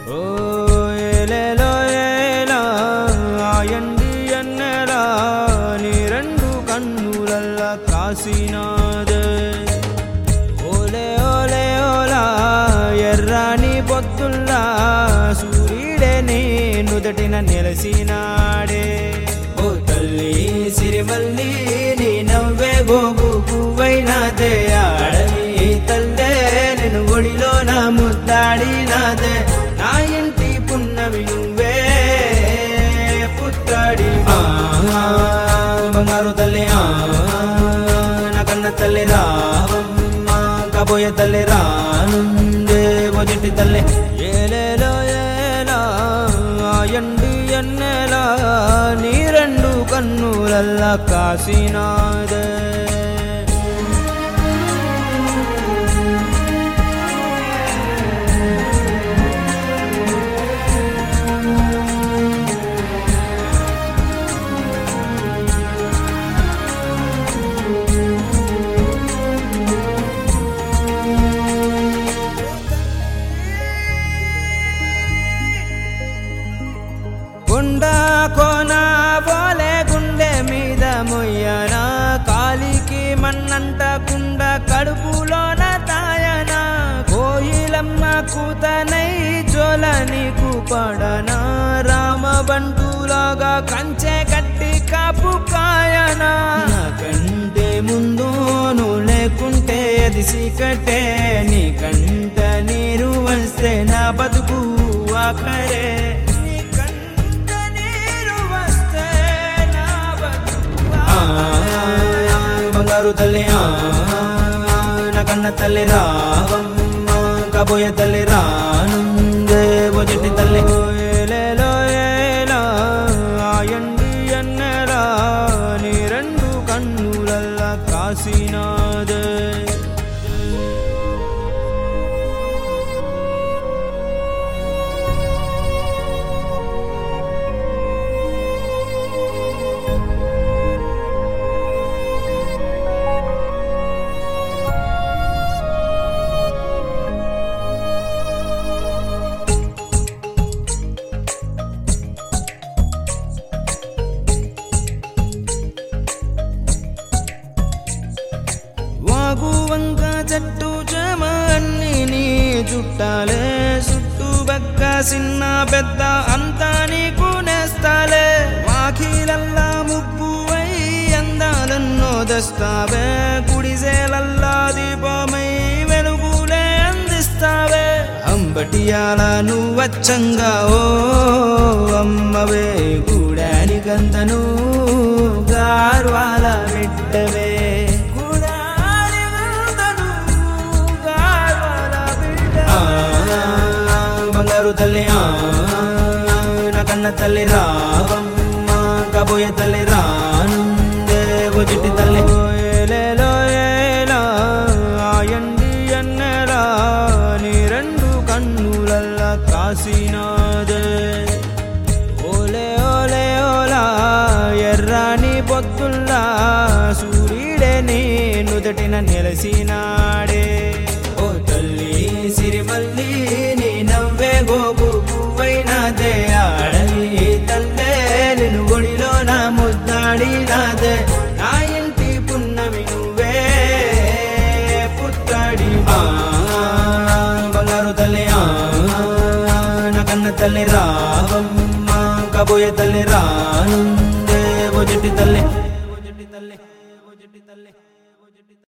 ఓ ఏలేలో ఏలా ఆయండి ఎన్నెలా నీ రెండు కన్నులల్లా కాసినాదే ఓలే ఓలే ఓలా ఎర్రాని పొద్దుల్లా సూర్యుడే నీ నుదటిన నిలసినాడే ఓ తల్లి సిరిమల్లి నీ నవ్వే గోగు పువ్వైనాదే ఆడని తల్లే నేను ఒడిలో నా ముద్దాడి నాదే నా ఇంటి పున్నమి నువ్వే పుత్తాడి ఆ, బంగారు తల్లి ఆ, నా కన్న తల్లి రావమ్మ కాబోయే తల్లి రానుందే మొదటి తల్లి ఏలేలో ఏలా ఎండి ఎన్నెలా నీ రెండు కన్నులల్లా కాసినాదే కొండ కోన పోలే గుండె మీద మొయ్యన కాలికి మన్నంట కుండ కడుపులోన తాయన కోయిలమ్మ కూతనై జోల నీకు పడన రామ బంటులాగా కంచె కట్టి కాపు కాయన నాకంటే ముందు నువ్వు లేకుంటే అది సీకటే నీకంట నీరు వస్తే నా బతుకు ఆఖరే నీకంట నీరు వస్తే నా బతుకు బంగారు తల్లి ఆ, నా కన్న తల్లి రావమ్మ కాబోయే తల్లి రానుందే మొదటి తల్లి ఏలేలో ఏలా ఆయండి ఎన్నెలా నీ రెండు కన్నులల్లా కాసినాదే వాగు వంక చెట్టు చెమ అన్ని నీ చుట్టాలే చుట్టూ బక్క చిన్న పెద్ద అంతా నీకు నేస్తాలే వాకిలల్లా ముప్పువై అందాలన్నో దస్తావే గుడిసేలల్లా దీపమై వెలుగులే అందిస్తావే అంబటియాల నువ్వచ్చంగా ఓ అమ్మవే గూడానికంతను గార్వాల బిడ్డవే గూడానికంతను గార్వాల బిడ్డ. ఆ, బంగారు తల్లి ఆ, నా కన్న తల్లి రావమ్మ కాబోయే తల్లి రానుందే బొజిటి తల్లి ఏలేలో ఏలా ఆయండి ఎన్నెలా నీ రెండు కన్నులల్లా కాసినాదే ఓలే ఓలే ఓలా ఎర్రాని పొద్దుల్లా సూర్యుడే నీ నుదటిన నిలసినాడే ఓ తల్లి సిరిమల్లి నీ నవ్వే గోగు పువ్వైనాదే ఆడని తల్లే నేను ఒడిలో నా ముద్దాడి నాదే నా ఇంటి పున్నమి నువ్వే పుత్తాడి ఆ, బంగారు తల్లి ఆ, నా కన్న తల్లి రావమ్మ కాబోయే తల్లి రానుందే మొదటి తల్లి మొదటి తల్లి మొదటి తల్లి